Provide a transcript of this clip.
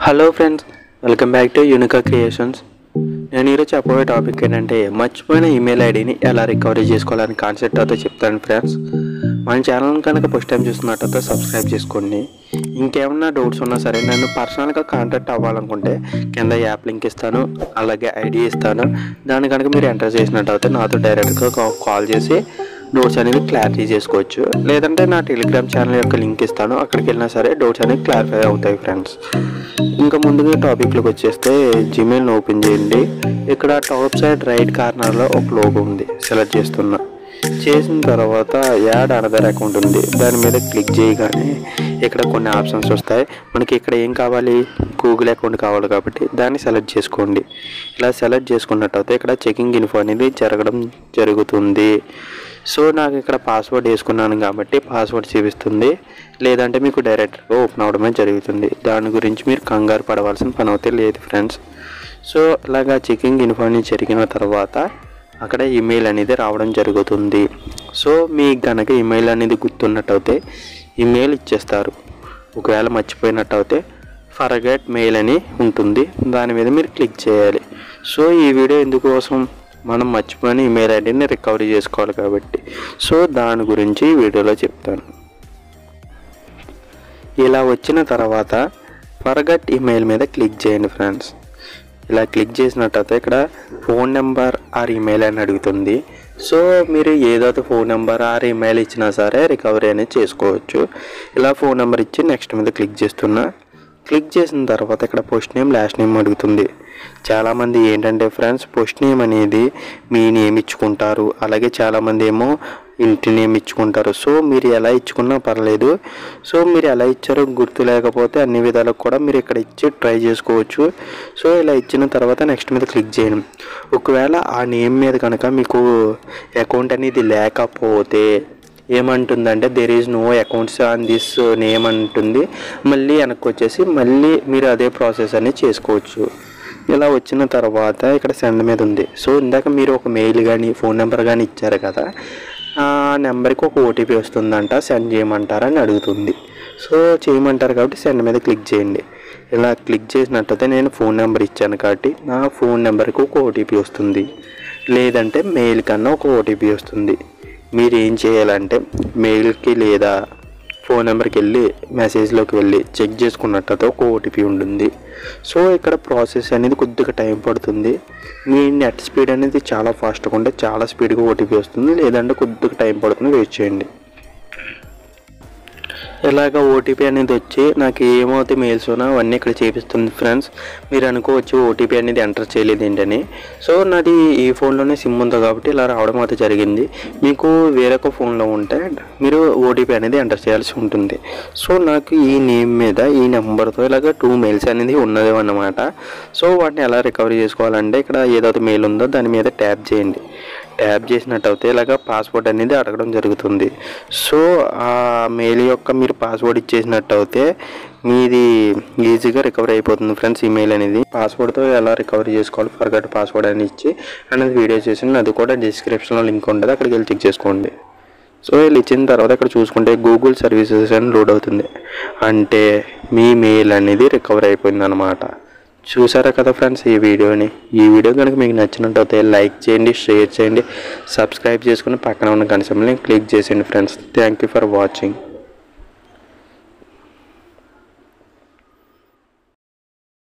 hello friends welcome back to Unica Creations నేను ఈరోజు చెప్పబోయే టాపిక్ ఏంటంటే మర్చిపోయిన ఈమెయిల్ ఐడిని ఎలా రికవరీ చేసుకోవాలని కాన్సెప్ట్ అయితే చెప్తాను ఫ్రెండ్స్ మన ఛానల్ కనుక ఫస్ట్ టైం చూస్తున్నట్టయితే సబ్స్క్రైబ్ చేసుకోండి ఇంకేమన్నా డౌట్స్ ఉన్నా సరే నన్ను పర్సనల్గా కాంటాక్ట్ అవ్వాలనుకుంటే కింద యాప్ లింక్ ఇస్తాను అలాగే ఐడి ఇస్తాను దాన్ని కనుక మీరు ఎంటర్ చేసినట్టయితే నాతో డైరెక్ట్గా కాల్ చేసి డౌట్స్ అనేది క్లారిటీ చేసుకోవచ్చు లేదంటే నా టెలిగ్రామ్ ఛానల్ యొక్క లింక్ ఇస్తాను అక్కడికి వెళ్ళినా సరే డౌట్స్ అనేవి క్లారిఫై అవుతాయి ఫ్రెండ్స్ ఇంకా ముందుగా టాపిక్లోకి వచ్చేస్తే జీమెయిల్ని ఓపెన్ చేయండి ఇక్కడ టాప్ సైడ్ రైట్ కార్నర్లో ఒక లోగో ఉంది సెలెక్ట్ చేస్తున్నా చేసిన తర్వాత యాడ్ అనదర్ అకౌంట్ ఉంది దాని మీద క్లిక్ చేయగానే ఇక్కడ కొన్ని ఆప్షన్స్ వస్తాయి మనకి ఇక్కడ ఏం కావాలి గూగుల్ అకౌంట్ కావాలి కాబట్టి దాన్ని సెలెక్ట్ చేసుకోండి ఇలా సెలెక్ట్ చేసుకున్నట్టయితే ఇక్కడ చెకింగ్ ఇన్ఫో అనేది జరగడం జరుగుతుంది సో నాకు ఇక్కడ పాస్వర్డ్ వేసుకున్నాను కాబట్టి పాస్వర్డ్ చూపిస్తుంది లేదంటే మీకు డైరెక్ట్గా ఓపెన్ అవడమే జరుగుతుంది దాని గురించి మీరు కంగారు పడవలసిన పని అయితే లేదు ఫ్రెండ్స్ సో ఇలాగా చెకింగ్ ఇన్ఫోని జరిగిన తర్వాత అక్కడ ఈమెయిల్ అనేది రావడం జరుగుతుంది సో మీకు గనక ఈమెయిల్ అనేది గుర్తున్నట్టయితే ఈమెయిల్ ఇచ్చేస్తారు ఒకవేళ మర్చిపోయినట్టయితే ఫర్గెట్ మెయిల్ అని ఉంటుంది దాని మీద మీరు క్లిక్ చేయాలి సో ఈ వీడియో ఎందుకోసం మనం మర్చిపోయిన ఈమెయిల్ ఐడిని రికవరీ చేసుకోవాలి కాబట్టి సో దాని గురించి ఈ వీడియోలో చెప్తాను ఇలా వచ్చిన తర్వాత ఫర్గట్ ఈమెయిల్ మీద క్లిక్ చేయండి ఫ్రెండ్స్ ఇలా క్లిక్ చేసినట్టయితే ఇక్కడ ఫోన్ నెంబర్ ఆర్ ఈమెయిల్ అని అడుగుతుంది సో మీరు ఏదో ఫోన్ నెంబర్ ఆర్ ఈమెయిల్ ఇచ్చినా సరే రికవరీ అనేది చేసుకోవచ్చు ఇలా ఫోన్ నెంబర్ ఇచ్చి నెక్స్ట్ మీద క్లిక్ చేస్తున్నా క్లిక్ చేసిన తర్వాత ఇక్కడ పోస్ట్ నేమ్ లాస్ట్ నేమ్ అడుగుతుంది చాలామంది ఏంటంటే ఫ్రెండ్స్ పోస్ట్ నేమ్ అనేది మీ నేమ్ ఇచ్చుకుంటారు అలాగే చాలామంది ఏమో ఇంటి నేమ్ ఇచ్చుకుంటారు సో మీరు ఎలా ఇచ్చుకున్నా పర్లేదు సో మీరు ఎలా ఇచ్చారో గుర్తు లేకపోతే అన్ని విధాలకు కూడా మీరు ఇక్కడ ఇచ్చి ట్రై చేసుకోవచ్చు సో ఇలా ఇచ్చిన తర్వాత నెక్స్ట్ మీద క్లిక్ చేయండి ఒకవేళ ఆ నేమ్ మీద కనుక మీకు అకౌంట్ అనేది లేకపోతే ఏమంటుందంటే there is no accounts on this name అంటుంది మళ్ళీ వెనక్కి వచ్చేసి మళ్ళీ మీరు అదే ప్రాసెస్ అనేది చేసుకోవచ్చు ఇలా వచ్చిన తర్వాత ఇక్కడ సెండ్ మీద ఉంది సో ఇందాక మీరు ఒక మెయిల్ కానీ ఫోన్ నెంబర్ కానీ ఇచ్చారు కదా ఆ నెంబర్కి ఒక ఓటీపీ వస్తుందంట సెండ్ చేయమంటారా అని అడుగుతుంది సో చేయమంటారు కాబట్టి సెండ్ మీద క్లిక్ చేయండి ఇలా క్లిక్ చేసినట్టయితే నేను ఫోన్ నెంబర్ ఇచ్చాను కాబట్టి నా ఫోన్ నెంబర్కి ఒక ఓటీపీ వస్తుంది లేదంటే మెయిల్ కన్నా ఒక ఓటీపీ వస్తుంది మీరు ఏం చేయాలంటే మెయిల్కి లేదా ఫోన్ నెంబర్కి వెళ్ళి మెసేజ్లోకి వెళ్ళి చెక్ చేసుకున్నట్టయితే ఒక ఓటీపీ ఉంటుంది సో ఇక్కడ ప్రాసెస్ అనేది కొద్దిగా టైం పడుతుంది మీ నెట్ స్పీడ్ అనేది చాలా ఫాస్ట్గా ఉంటే చాలా స్పీడ్గా ఓటీపీ వస్తుంది లేదంటే కొద్దిగా టైం పడుతుంది వెయిట్ చేయండి ఇలాగ ఓటీపీ అనేది వచ్చి నాకు ఏమవుతే మెయిల్స్ ఉన్నా అవన్నీ ఇక్కడ చేపిస్తుంది ఫ్రెండ్స్ మీరు అనుకోవచ్చు ఓటీపీ అనేది ఎంటర్ చేయలేదు ఏంటని సో నాది ఈ ఫోన్లోనే సిమ్ ఉంది కాబట్టి ఇలా రావడం అయితే జరిగింది మీకు వేరొక ఫోన్లో ఉంటే మీరు ఓటీపీ అనేది ఎంటర్ చేయాల్సి ఉంటుంది సో నాకు ఈ నేమ్ మీద ఈ నెంబర్తో ఇలాగ టూ మెయిల్స్ అనేది ఉన్నది అన్నమాట సో వాటిని ఎలా రికవరీ చేసుకోవాలంటే ఇక్కడ ఏదైతే మెయిల్ ఉందో దాని మీద ట్యాప్ చేయండి ట్యాప్ చేసినట్టయితే ఇలాగ పాస్వర్డ్ అనేది అడగడం జరుగుతుంది సో ఆ మెయిల్ యొక్క మీరు పాస్వర్డ్ ఇచ్చేసినట్టయితే మీది ఈజీగా రికవరీ అయిపోతుంది ఫ్రెండ్స్ ఈమెయిల్ అనేది పాస్వర్డ్తో ఎలా రికవరీ చేసుకోవాలి ఫర్గట్ పాస్వర్డ్ అని ఇచ్చి అనేది వీడియో చేసి అది కూడా డిస్క్రిప్షన్లో లింక్ ఉంటుంది అక్కడికి వెళ్ళి చెక్ చేసుకోండి సో వీళ్ళు ఇచ్చిన తర్వాత ఇక్కడ చూసుకుంటే గూగుల్ సర్వీసెస్ అని లోడ్ అవుతుంది అంటే మీ మెయిల్ అనేది రికవర్ అయిపోయింది అనమాట చూసారా కదా ఫ్రెండ్స్ ఈ వీడియోని ఈ వీడియో కనుక మీకు నచ్చినట్టయితే లైక్ చేయండి షేర్ చేయండి సబ్స్క్రైబ్ చేసుకుని పక్కన ఉన్న కనీసం క్లిక్ చేసేయండి friends thank you for watching